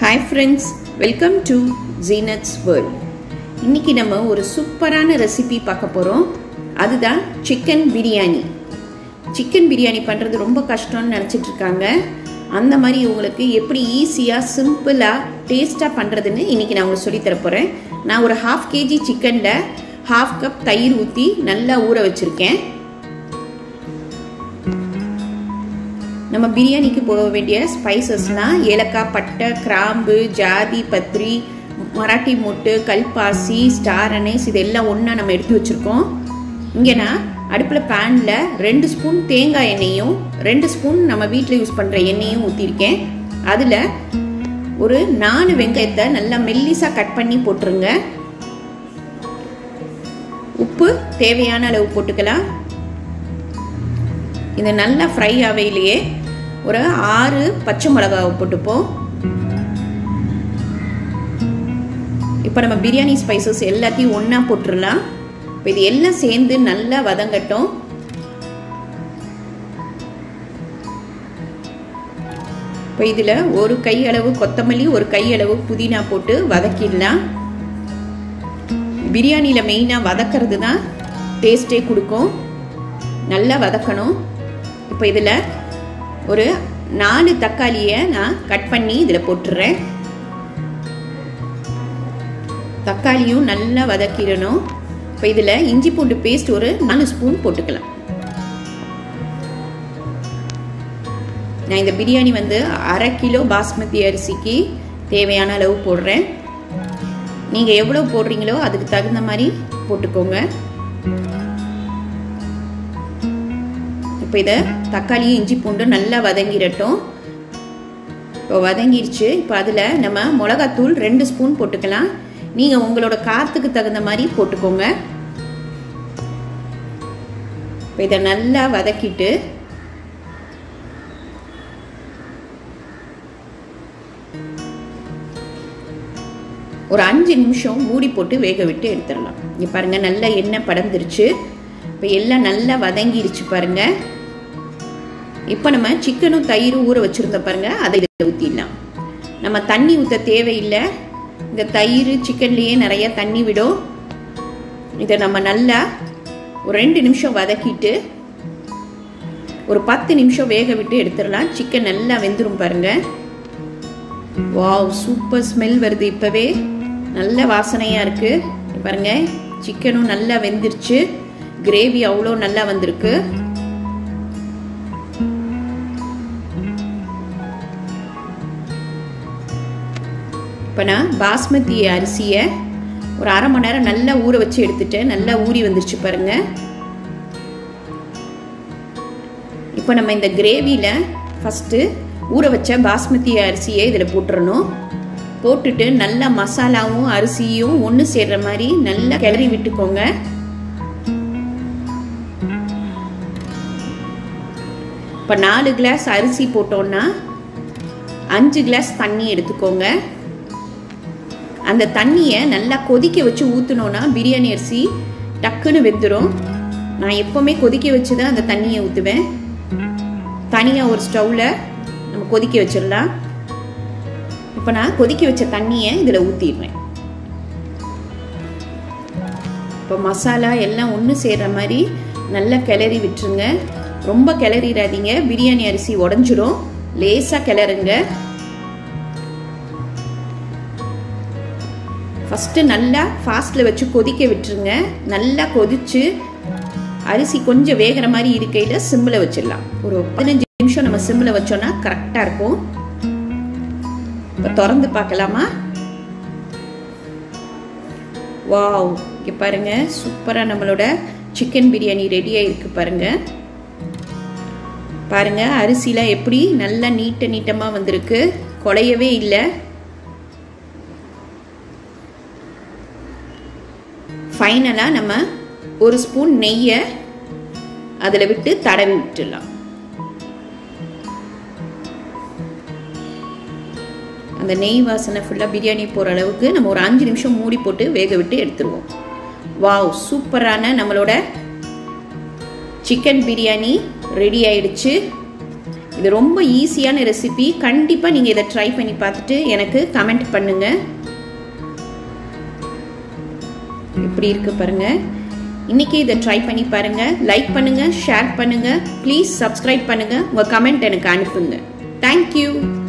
hi friends welcome to Jeenat's world இன்னைக்கு நம்ம ஒரு சூப்பரான ரெசிபி பார்க்க போகிறோம் அதுதான் சிக்கன் பிரியாணி சிக்கன் பிரியாணி பண்ணுறது ரொம்ப கஷ்டம்னு நினச்சிட்டு இருக்காங்க அந்த மாதிரி உங்களுக்கு எப்படி ஈஸியாக சிம்பிளாக டேஸ்ட்டாக பண்ணுறதுன்னு இன்றைக்கி நான் உங்களுக்கு சொல்லித்தர போகிறேன் நான் ஒரு ஹாஃப் கேஜி சிக்கனில் ஹாஃப் கப் தயிர் ஊற்றி நல்லா ஊற வச்சுருக்கேன் நம்ம பிரியாணிக்கு போக வேண்டிய ஸ்பைசஸ்லாம் ஏலக்காய் பட்டை கிராம்பு ஜாதி பத்ரி மராட்டி மொட்டு கல்பாசி ஸ்டார் அனேஸ் இதெல்லாம் ஒன்றா நம்ம எடுத்து வச்சுருக்கோம் இங்கே நான் அடுப்பில் பேனில் ரெண்டு ஸ்பூன் தேங்காய் எண்ணெயும் ரெண்டு ஸ்பூன் நம்ம வீட்டில் யூஸ் பண்ணுற எண்ணெயும் ஊற்றிருக்கேன் அதில் ஒரு நாலு வெங்காயத்தை நல்லா மெல்லிஸாக கட் பண்ணி போட்டுருங்க உப்பு தேவையான அளவு போட்டுக்கலாம் இது நல்லா ஃப்ரை ஆவையிலேயே ஒரு ஆறு பச்சை மிளகாவை போட்டுப்போம் இப்போ நம்ம பிரியாணி ஸ்பைசஸ் எல்லாத்தையும் ஒன்றா போட்டுடலாம் இப்போ இது எல்லாம் சேர்ந்து நல்லா வதங்கட்டும் இப்போ இதில் ஒரு கை அளவு கொத்தமல்லி ஒரு கை அளவு புதினா போட்டு வதக்கிடலாம் பிரியாணியில் மெயினாக வதக்கிறது தான் டேஸ்ட்டே கொடுக்கும் நல்லா வதக்கணும் இப்போ இதில் ஒரு நாலு தக்காளியை நான் கட் பண்ணி இதில் போட்டுடுறேன் தக்காளியும் நல்லா வதக்கிடணும் இப்போ இதில் இஞ்சி பூண்டு பேஸ்ட் ஒரு நாலு ஸ்பூன் போட்டுக்கலாம் நான் இந்த பிரியாணி வந்து அரை கிலோ பாஸ்மதி அரிசிக்கு தேவையான அளவு போடுறேன் நீங்கள் எவ்வளோ போடுறீங்களோ அதுக்கு தகுந்த மாதிரி போட்டுக்கோங்க இப்போ இதை தக்காளியும் இஞ்சி பூண்டு நல்லா வதங்கிடட்டும் இப்போ வதங்கிருச்சு இப்போ அதில் நம்ம மிளகாத்தூள் ரெண்டு ஸ்பூன் போட்டுக்கலாம் நீங்கள் உங்களோட காற்றுக்கு தகுந்த மாதிரி போட்டுக்கோங்க இப்போ இதை நல்லா வதக்கிட்டு ஒரு அஞ்சு நிமிஷம் மூடி போட்டு வேக விட்டு எடுத்துடலாம் இங்கே பாருங்கள் நல்லா எண்ணெய் படந்துருச்சு இப்போ எல்லாம் நல்லா வதங்கிருச்சு பாருங்கள் இப்போ நம்ம சிக்கனும் தயிரும் ஊற வச்சுருந்த பாருங்க அதை இதில் ஊற்றிடலாம் நம்ம தண்ணி ஊற்ற தேவையில்லை இந்த தயிர் சிக்கன்லேயே நிறைய தண்ணி விடும் இதை நம்ம நல்லா ஒரு ரெண்டு நிமிஷம் வதக்கிட்டு ஒரு பத்து நிமிஷம் வேக விட்டு எடுத்துடலாம் சிக்கன் நல்லா வெந்துடும் பாருங்க வாவ் சூப்பர் ஸ்மெல் வருது இப்போவே நல்ல வாசனையாக இருக்குது பாருங்க சிக்கனும் நல்லா வெந்துருச்சு கிரேவி அவ்வளோ நல்லா வந்திருக்கு இப்போ நான் பாஸ்மதி அரிசியை ஒரு அரை மணி நேரம் நல்லா ஊற வச்சு எடுத்துட்டேன் நல்லா ஊறி வந்துருச்சு பாருங்க இப்போ நம்ம இந்த கிரேவியில் ஃபஸ்ட்டு ஊற வச்ச பாஸ்மதி அரிசியை இதில் போட்டுறணும் போட்டுட்டு நல்லா மசாலாவும் அரிசியும் ஒன்று சேர்ற மாதிரி நல்லா கிளறி விட்டுக்கோங்க இப்போ நாலு கிளாஸ் அரிசி போட்டோன்னா அஞ்சு கிளாஸ் தண்ணி எடுத்துக்கோங்க அந்த தண்ணியை நல்லா கொதிக்க வச்சு ஊற்றினோன்னா பிரியாணி அரிசி டக்குன்னு வெந்துடும் நான் எப்போவுமே கொதிக்க வச்சு தான் அந்த தண்ணியை ஊற்றுவேன் தனியாக ஒரு ஸ்டவ்வில் நம்ம கொதிக்க வச்சிடலாம் இப்போ நான் கொதிக்க வச்ச தண்ணியை இதில் ஊற்றிடுறேன் இப்போ மசாலா எல்லாம் ஒன்று சேர்கிற மாதிரி நல்லா கிளறி விட்டுருங்க ரொம்ப கிளறிடாதீங்க பிரியாணி அரிசி உடஞ்சிரும் லேசாக கிளறுங்க ஃபஸ்ட்டு நல்லா ஃபாஸ்ட்டில் வச்சு கொதிக்க விட்டுருங்க நல்லா கொதிச்சு அரிசி கொஞ்சம் வேகிற மாதிரி இருக்கையில் சிம்மில் வச்சிடலாம் ஒரு பதினஞ்சு நிமிஷம் நம்ம சிம்மில் வச்சோன்னா கரெக்டாக இருக்கும் இப்போ திறந்து பார்க்கலாமா வாவ் இங்கே பாருங்க சூப்பராக நம்மளோட சிக்கன் பிரியாணி ரெடியாக இருக்கு பாருங்க பாருங்க அரிசிலாம் எப்படி நல்லா நீட்ட நீட்டமாக வந்திருக்கு குலையவே இல்லை ஃபைனலாக நம்ம ஒரு ஸ்பூன் நெய்யை அதில் விட்டு தடவி விட்டுடலாம் அந்த நெய் வாசனை ஃபுல்லாக பிரியாணி போகிற அளவுக்கு நம்ம ஒரு அஞ்சு நிமிஷம் மூடி போட்டு வேக விட்டு எடுத்துருவோம் வாவ் சூப்பரான நம்மளோட சிக்கன் பிரியாணி ரெடி ஆயிடுச்சு இது ரொம்ப ஈஸியான ரெசிபி கண்டிப்பாக நீங்கள் இதை ட்ரை பண்ணி பார்த்துட்டு எனக்கு கமெண்ட் பண்ணுங்கள் இப்படி இருக்கு பாருங்க இன்னைக்கு இதை ட்ரை பண்ணி பாருங்க லைக் பண்ணுங்க ஷேர் பண்ணுங்க ப்ளீஸ் சப்ஸ்கிரைப் பண்ணுங்க உங்க கமெண்ட் எனக்கு அனுப்புங்க தேங்க்யூ